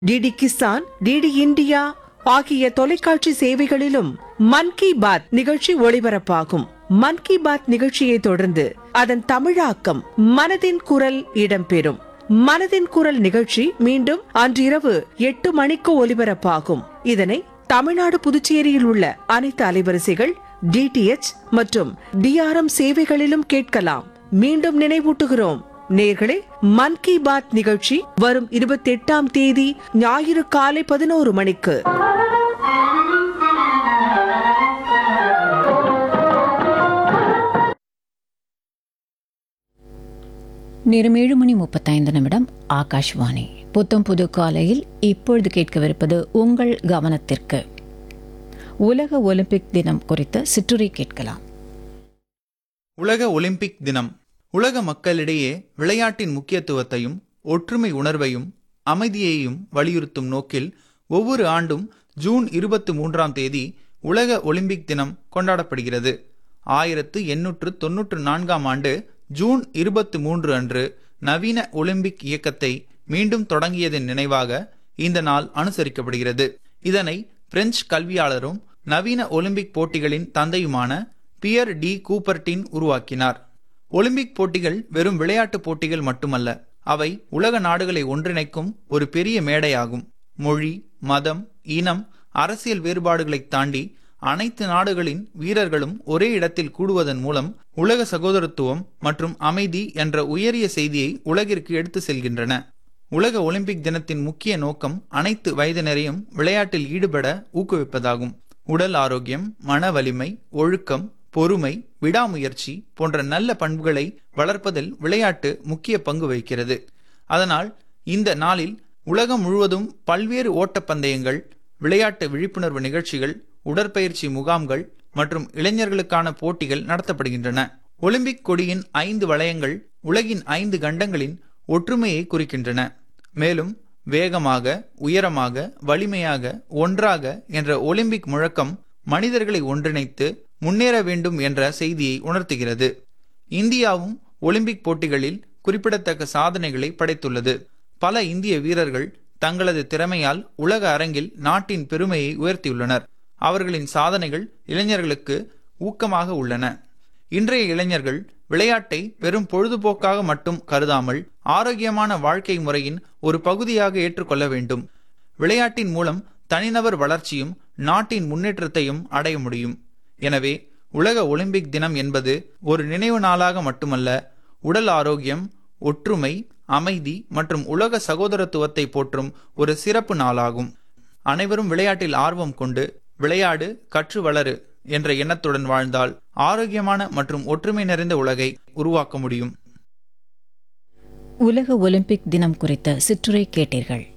DD Kisan DD India ஆகிய தொலைக்காட்சி சேவைகளிலும் மன் கி பாத் நிகழ்ச்சி ஒளிபரப்பாகும் மன் கி பாத் நிகழ்ச்சியை தொடர்ந்து அதன் தமிழாக்கம் மனதின் குரல் இடம்பெறும் மனதின் குரல் நிகழ்ச்சி மீண்டும் அன்றிரவு எட்டு மணிக்கு ஒலிபரப்பாகும் இதனை தமிழ்நாடு புதுச்சேரியில் உள்ள அனைத்து அலைவரிசைகள் டிடிஎச் மற்றும் டிஆர்எம் சேவைகளிலும் கேட்கலாம் மீண்டும் நினைவூட்டுகிறோம் நேர்களே மன் கி பாத் நிகழ்ச்சி வரும் இருபத்தி எட்டாம் தேதி ஞாயிறு காலை பதினோரு மணிக்கு நேரம் ஏழு மணி முப்பத்தைந்து நிமிடம் ஆகாஷ்வாணி புத்தம் புது காலையில் இப்பொழுது கேட்கவிருப்பது உங்கள் கவனத்திற்கு உலக ஒலிம்பிக் தினம் குறித்த சிற்றுரை கேட்கலாம் உலக ஒலிம்பிக் தினம் உலக மக்களிடையே விளையாட்டின் முக்கியத்துவத்தையும் ஒற்றுமை உணர்வையும் அமைதியையும் வலியுறுத்தும் நோக்கில் ஒவ்வொரு ஆண்டும் ஜூன் இருபத்தி மூன்றாம் தேதி உலக ஒலிம்பிக் தினம் கொண்டாடப்படுகிறது ஆயிரத்து எண்ணூற்று தொன்னூற்று நான்காம் ஆண்டு ஜூன் இருபத்தி மூன்று அன்று நவீன ஒலிம்பிக் இயக்கத்தை மீண்டும் தொடங்கியதன் நினைவாக இந்த நாள் அனுசரிக்கப்படுகிறது இதனை பிரெஞ்சு கல்வியாளரும் நவீன ஒலிம்பிக் போட்டிகளின் தந்தையுமான பியர் டி கூப்பர்டின் உருவாக்கினார் ஒலிம்பிக் போட்டிகள் வெறும் விளையாட்டுப் போட்டிகள் மட்டுமல்ல அவை உலக நாடுகளை ஒன்றிணைக்கும் ஒரு பெரிய மேடையாகும் மொழி மதம் இனம் அரசியல் வேறுபாடுகளைத் தாண்டி அனைத்து நாடுகளின் வீரர்களும் ஒரே இடத்தில் கூடுவதன் மூலம் உலக சகோதரத்துவம் மற்றும் அமைதி என்ற உயரிய செய்தியை உலகிற்கு எடுத்து செல்கின்றன உலக ஒலிம்பிக் தினத்தின் முக்கிய நோக்கம் அனைத்து வயதினரையும் விளையாட்டில் ஈடுபட ஊக்குவிப்பதாகும் உடல் ஆரோக்கியம் மன வலிமை ஒழுக்கம் பொறுமை விடாமுயற்சி போன்ற நல்ல பண்புகளை வளர்ப்பதில் விளையாட்டு முக்கிய பங்கு வகிக்கிறது அதனால் இந்த நாளில் உலகம் முழுவதும் பல்வேறு ஓட்டப்பந்தயங்கள் விளையாட்டு விழிப்புணர்வு நிகழ்ச்சிகள் உடற்பயிற்சி முகாம்கள் மற்றும் இளைஞர்களுக்கான போட்டிகள் நடத்தப்படுகின்றன ஒலிம்பிக் கொடியின் ஐந்து வளையங்கள் உலகின் ஐந்து கண்டங்களின் ஒற்றுமையை குறிக்கின்றன மேலும் வேகமாக உயரமாக வலிமையாக ஒன்றாக என்ற ஒலிம்பிக் முழக்கம் மனிதர்களை ஒன்றிணைத்து முன்னேற வேண்டும் என்ற செய்தியை உணர்த்துகிறது இந்தியாவும் ஒலிம்பிக் போட்டிகளில் குறிப்பிடத்தக்க சாதனைகளை படைத்துள்ளது பல இந்திய வீரர்கள் தங்களது திறமையால் உலக அரங்கில் நாட்டின் பெருமையை உயர்த்தியுள்ளனர் அவர்களின் சாதனைகள் இளைஞர்களுக்கு ஊக்கமாக உள்ளன இன்றைய இளைஞர்கள் விளையாட்டை வெறும் பொழுதுபோக்காக மட்டும் கருதாமல் ஆரோக்கியமான வாழ்க்கை முறையின் ஒரு பகுதியாக ஏற்றுக்கொள்ள வேண்டும் விளையாட்டின் மூலம் தனிநபர் வளர்ச்சியும் நாட்டின் முன்னேற்றத்தையும் அடைய முடியும் எனவே உலக ஒலிம்பிக் தினம் என்பது ஒரு நினைவு நாளாக மட்டுமல்ல உடல் ஆரோக்கியம் ஒற்றுமை அமைதி மற்றும் உலக சகோதரத்துவத்தை போற்றும் ஒரு சிறப்பு நாளாகும் அனைவரும் விளையாட்டில் ஆர்வம் கொண்டு விளையாடு கற்று வளரு என்ற எண்ணத்துடன் வாழ்ந்தால் ஆரோக்கியமான மற்றும் ஒற்றுமை நிறைந்த உலகை உருவாக்க முடியும் உலக ஒலிம்பிக் தினம் குறித்த சிற்றுரை கேட்டீர்கள்